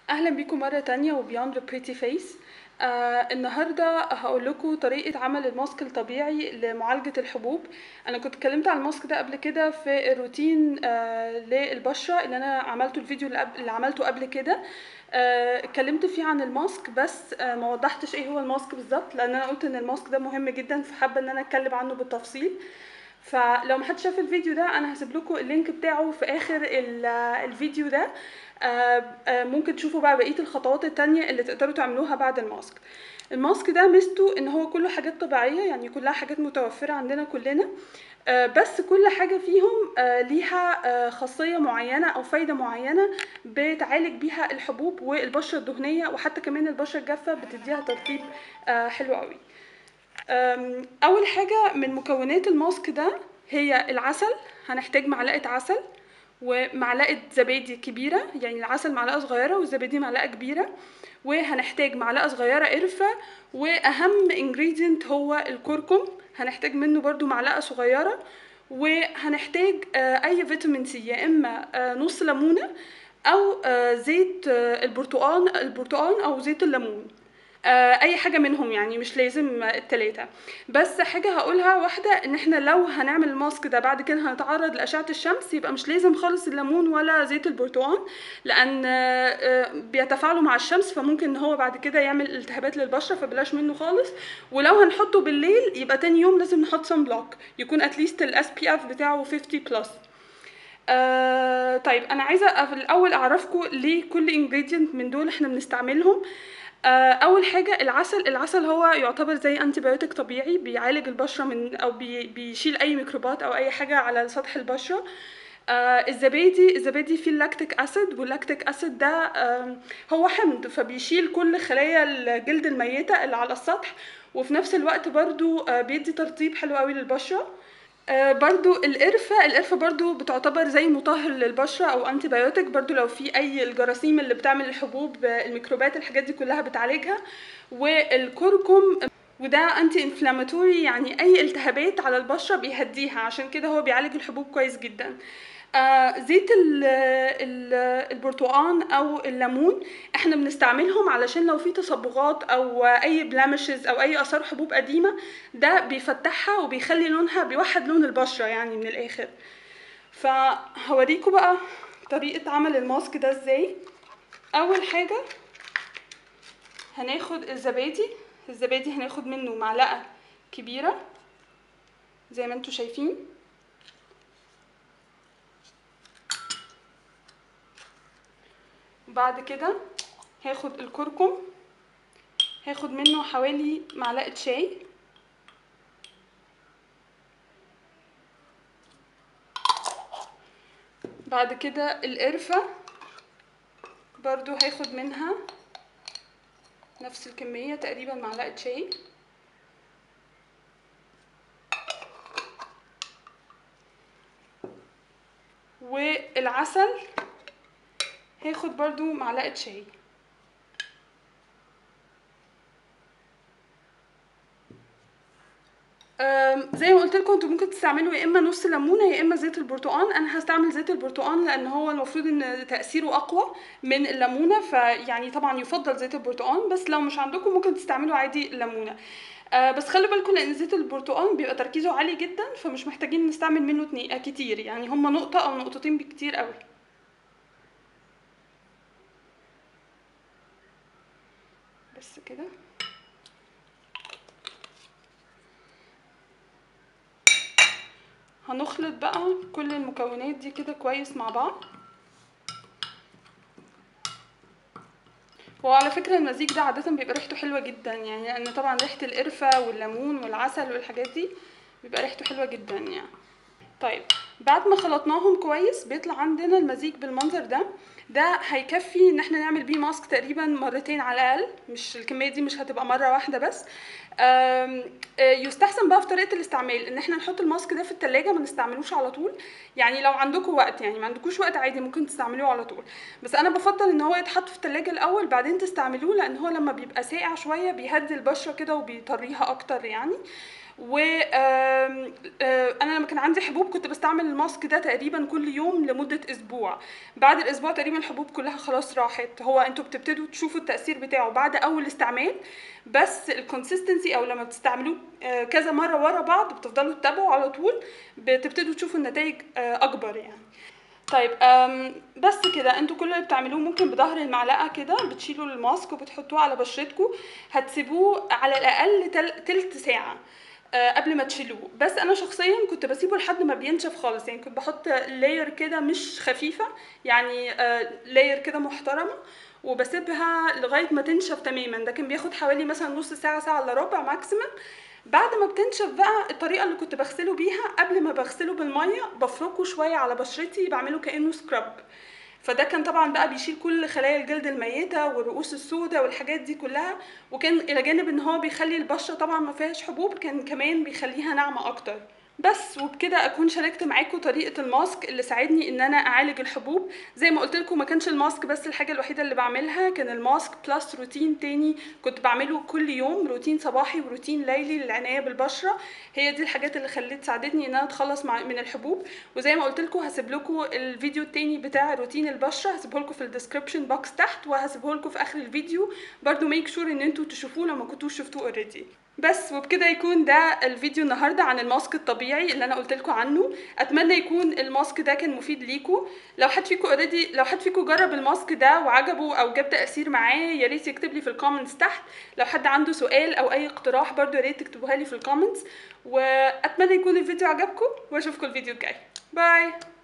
اهلا بيكم مره تانية وبيوند بريتي فيس آه النهارده هقول لكم طريقه عمل الماسك الطبيعي لمعالجه الحبوب انا كنت اتكلمت عن الماسك ده قبل كده في الروتين آه للبشره اللي انا عملته الفيديو اللي, قبل اللي عملته قبل كده آه، اتكلمت فيه عن الماسك بس آه، ما وضحتش ايه هو الماسك بالظبط لان انا قلت ان الماسك ده مهم جدا فحابه ان انا اتكلم عنه بالتفصيل فلو ما حدش شاف الفيديو ده انا هسيب لكم اللينك بتاعه في اخر ال- الفيديو ده آه، آه، ممكن تشوفوا بقى بقيه الخطوات التانية اللي تقدروا تعملوها بعد الماسك الماسك ده ميزته ان هو كله حاجات طبيعيه يعني كلها حاجات متوفره عندنا كلنا آه، بس كل حاجه فيهم آه، ليها آه، خاصيه معينه او فايده معينه بتعالج بيها الحبوب والبشره الدهنيه وحتى كمان البشره الجافه بتديها ترطيب آه، حلو قوي أم، اول حاجه من مكونات الماسك ده هي العسل هنحتاج معلقه عسل ومعلقه زبادي كبيره يعني العسل معلقه صغيره والزبادي معلقه كبيره وهنحتاج معلقه صغيره قرفه واهم انجريدينت هو الكركم هنحتاج منه برضو معلقه صغيره وهنحتاج آه، اي فيتامين سي يا اما آه، نص ليمونه او آه، زيت آه، البرتقال البرتقال او زيت الليمون آه، اي حاجه منهم يعني مش لازم آه، التلاتة بس حاجه هقولها واحده ان احنا لو هنعمل الماسك ده بعد كده هنتعرض لاشعه الشمس يبقى مش لازم خالص الليمون ولا زيت البرتقال لان آه، آه، بيتفاعلوا مع الشمس فممكن ان هو بعد كده يعمل التهابات للبشره فبلاش منه خالص ولو هنحطه بالليل يبقى تاني يوم لازم نحط سان بلوك يكون اتليست الاس بي اف بتاعه 50 بلس آه طيب انا عايزه في الاول اعرفكم ليه كل انجريدينت من دول احنا بنستعملهم آه اول حاجه العسل العسل هو يعتبر زي انتيبيوتيك طبيعي بيعالج البشره من او بي بيشيل اي ميكروبات او اي حاجه على سطح البشره آه الزبادي الزبادي فيه اللاكتيك اسيد واللاكتيك اسيد ده آه هو حمض فبيشيل كل خلايا الجلد الميته اللي على السطح وفي نفس الوقت برضو آه بيدي ترطيب حلو قوي للبشره آه، برضو القرفة القرفة برضو بتعتبر زي مطهر للبشرة أو أنتي بايوتيك برضو لو في أي الجراثيم اللي بتعمل الحبوب آه، الميكروبات الحاجات دي كلها بتعالجها والكركم وده انتي انفلاماتوري يعني اي التهابات على البشره بيهديها عشان كده هو بيعالج الحبوب كويس جدا آه زيت ال ال البرتقان او الليمون احنا بنستعملهم علشان لو في تصبغات او اي بلامشز او اي اثار حبوب قديمه ده بيفتحها وبيخلي لونها بيوحد لون البشره يعني من الاخر فهوريكم بقى طريقه عمل الماسك ده ازاي اول حاجه هناخد الزبادي الزبادي هناخد منه معلقه كبيره زي ما انتوا شايفين بعد كده هاخد الكركم هاخد منه حوالي معلقه شاي بعد كده القرفه برضو هاخد منها نفس الكمية تقريبا معلقة شاي والعسل هاخد برضو معلقة شاي أم، زي ما قلت لكم انتوا ممكن تستعملوا يا اما نص ليمونه يا اما زيت البرتقال انا هستعمل زيت البرتقال لان هو المفروض ان تاثيره اقوى من الليمونه فيعني طبعا يفضل زيت البرتقال بس لو مش عندكم ممكن تستعملوا عادي ليمونه آه بس خلوا بالكم لان زيت البرتقال بيبقى تركيزه عالي جدا فمش محتاجين نستعمل منه اتنين- آه، كتير يعني هما نقطه او نقطتين بكتير قوي بس كده هنخلط بقى كل المكونات دي كده كويس مع بعض وعلى فكرة المزيج ده عادة بيبقى ريحته حلوة جدا يعني لأن طبعا ريحة القرفة والليمون والعسل والحاجات دي بيبقى ريحته حلوة جدا يعني طيب بعد ما خلطناهم كويس بيطلع عندنا المزيج بالمنظر ده ده هيكفي ان احنا نعمل بيه ماسك تقريبا مرتين على الاقل مش الكميه دي مش هتبقى مره واحده بس آم، آه، يستحسن بقى في طريقه الاستعمال ان احنا نحط الماسك ده في التلاجة ما نستعملوش على طول يعني لو عندكم وقت يعني ما عندكوش وقت عادي ممكن تستعملوه على طول بس انا بفضل ان هو يتحط في التلاجة الاول بعدين تستعملوه لان هو لما بيبقى ساقع شويه بيهدي البشره كده وبيطريها اكتر يعني و آم، آه، انا لما كان عندي حبوب كنت بستعمل الماسك ده تقريبا كل يوم لمده اسبوع بعد الاسبوع تقريبا الحبوب كلها خلاص راحت هو انتوا بتبتدوا تشوفوا التاثير بتاعه بعد اول استعمال بس الكونسيستنسي او لما بتستعملوه آه، كذا مره ورا بعض بتفضلوا تتابعوا على طول بتبتدوا تشوفوا النتائج آه، اكبر يعني طيب أم بس كده انتوا كل اللي بتعملوه ممكن بظهر المعلقه كده بتشيلوا الماسك وبتحطوه على بشرتكم هتسيبوه على الاقل تل- تلت ساعه آه، قبل ما تشيلوه بس انا شخصيا كنت بسيبه لحد ما بينشف خالص يعني كنت بحط لاير كده مش خفيفه يعني لاير كده محترمه وبسيبها لغايه ما تنشف تماما ده كان بياخد حوالي مثلا نص ساعه ساعه الا ربع ماكسيمم بعد ما بتنشف بقى الطريقه اللي كنت بغسله بيها قبل ما بغسله بالميه بفركه شويه على بشرتي بعمله كانه سكراب فده كان طبعا بقى بيشيل كل خلايا الجلد الميته والرؤوس السوداء والحاجات دي كلها وكان الى جانب ان هو بيخلي البشره طبعا ما فيهاش حبوب كان كمان بيخليها ناعمه اكتر بس وبكده اكون شاركت معاكم طريقه الماسك اللي ساعدني ان انا اعالج الحبوب زي ما قلت لكم ما كانش الماسك بس الحاجه الوحيده اللي بعملها كان الماسك بلس روتين تاني كنت بعمله كل يوم روتين صباحي وروتين ليلي للعنايه بالبشره هي دي الحاجات اللي خلت ساعدتني ان انا اتخلص مع من الحبوب وزي ما قلت لكم هسيب لكم الفيديو التاني بتاع روتين البشره هسيبه لكم في الديسكربشن بوكس تحت وهسيبه لكم في اخر الفيديو برضو ميك شور ان انتوا تشوفوه لو ما كنتوش شفتوه اوريدي بس وبكده يكون ده الفيديو النهارده عن الماسك الطبيعي اللي انا قلت لكم عنه اتمنى يكون الماسك ده كان مفيد ليكم لو حد فيكم اوريدي لو حد فيكم جرب الماسك ده وعجبه او جاب تاثير معاه يا ريت يكتب لي في الكومنتس تحت لو حد عنده سؤال او اي اقتراح برضو يا ريت تكتبوها لي في الكومنتس واتمنى يكون الفيديو عجبكم واشوفكم الفيديو الجاي باي